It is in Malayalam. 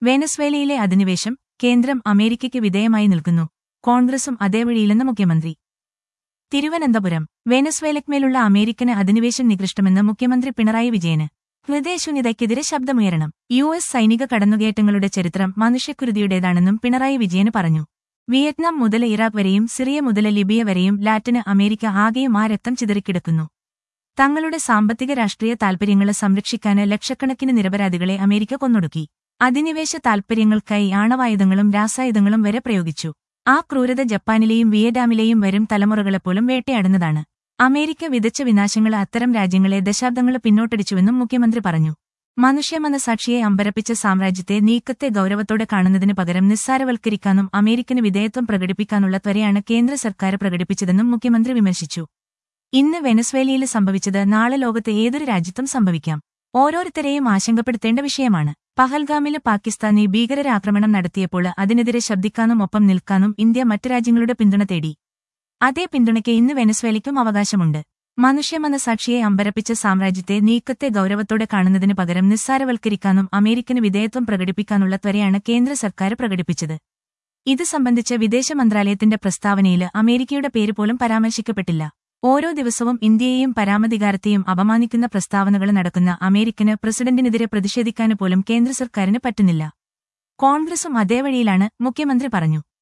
വെനസ്വേലയിലെ അധിനിവേശം കേന്ദ്രം അമേരിക്കയ്ക്ക് വിധേയമായി നിൽക്കുന്നു കോൺഗ്രസും അതേ വഴിയിലെന്ന് മുഖ്യമന്ത്രി തിരുവനന്തപുരം വെനസ്വേലയ്ക്കുമേലുള്ള അമേരിക്കന് അധിനിവേശം നികൃഷ്ടമെന്ന് മുഖ്യമന്ത്രി പിണറായി വിജയന് ഹൃദയശൂന്യതയ്ക്കെതിരെ ശബ്ദമുയരണം യു എസ് സൈനിക കടന്നുകയറ്റങ്ങളുടെ ചരിത്രം മനുഷ്യക്കുരുതിയുടേതാണെന്നും പിണറായി വിജയന് പറഞ്ഞു വിയറ്റ്നാം മുതൽ ഇറാഖ് വരെയും സിറിയ മുതൽ ലിബിയ വരെയും ലാറ്റിന് അമേരിക്ക ആകെയും ആ രക്തം ചിതറിക്കിടക്കുന്നു തങ്ങളുടെ സാമ്പത്തിക രാഷ്ട്രീയ താൽപര്യങ്ങളെ സംരക്ഷിക്കാന് ലക്ഷക്കണക്കിന് നിരപരാധികളെ അമേരിക്ക കൊന്നൊടുക്കി അധിനിവേശ താൽപര്യങ്ങൾക്കായി ആണവായുധങ്ങളും രാസായുധങ്ങളും വരെ പ്രയോഗിച്ചു ആ ക്രൂരത ജപ്പാനിലെയും വിയറ്റ്നാമിലെയും വരും തലമുറകളെപ്പോലും വേട്ടയാടുന്നതാണ് അമേരിക്ക വിതച്ച വിനാശങ്ങൾ അത്തരം രാജ്യങ്ങളെ ദശാബ്ദങ്ങൾ പിന്നോട്ടടിച്ചുവെന്നും മുഖ്യമന്ത്രി പറഞ്ഞു മനുഷ്യമനസാക്ഷിയെ അമ്പരപ്പിച്ച സാമ്രാജ്യത്തെ നീക്കത്തെ ഗൌരവത്തോടെ കാണുന്നതിന് പകരം നിസ്സാരവൽക്കരിക്കാനും അമേരിക്കന് വിധേയത്വം പ്രകടിപ്പിക്കാനുള്ള ത്വരയാണ് കേന്ദ്ര സർക്കാർ പ്രകടിപ്പിച്ചതെന്നും മുഖ്യമന്ത്രി വിമർശിച്ചു ഇന്ന് വെനസ്വേലയിൽ സംഭവിച്ചത് നാളെ ലോകത്ത് ഏതൊരു രാജ്യത്തും സംഭവിക്കാം ഓരോരുത്തരെയും ആശങ്കപ്പെടുത്തേണ്ട വിഷയമാണ് പഹൽഗാമില് പാകിസ്ഥാനി ഭീകരരാക്രമണം നടത്തിയപ്പോൾ അതിനെതിരെ ശബ്ദിക്കാനും ഒപ്പം നിൽക്കാനും ഇന്ത്യ മറ്റു രാജ്യങ്ങളുടെ പിന്തുണ തേടി അതേ പിന്തുണയ്ക്ക് ഇന്ന് വെനസ്വേലയ്ക്കും അവകാശമുണ്ട് മനുഷ്യമനസാക്ഷിയെ അമ്പരപ്പിച്ച സാമ്രാജ്യത്തെ നീക്കത്തെ ഗൌരവത്തോടെ കാണുന്നതിന് പകരം നിസ്സാരവൽക്കരിക്കാനും അമേരിക്കന് വിധേയത്വം പ്രകടിപ്പിക്കാനുള്ള ത്വരയാണ് കേന്ദ്ര സർക്കാർ പ്രകടിപ്പിച്ചത് ഇത് സംബന്ധിച്ച വിദേശ മന്ത്രാലയത്തിന്റെ പ്രസ്താവനയിൽ അമേരിക്കയുടെ പേര് പോലും പരാമർശിക്കപ്പെട്ടില്ല ഓരോ ദിവസവും ഇന്ത്യയെയും പരാമധികാരത്തെയും അപമാനിക്കുന്ന പ്രസ്താവനകൾ നടക്കുന്ന അമേരിക്കന് പ്രസിഡന്റിനെതിരെ പ്രതിഷേധിക്കാന് പോലും കേന്ദ്ര സർക്കാരിന് പറ്റുന്നില്ല കോൺഗ്രസും അതേ വഴിയിലാണ് മുഖ്യമന്ത്രി പറഞ്ഞു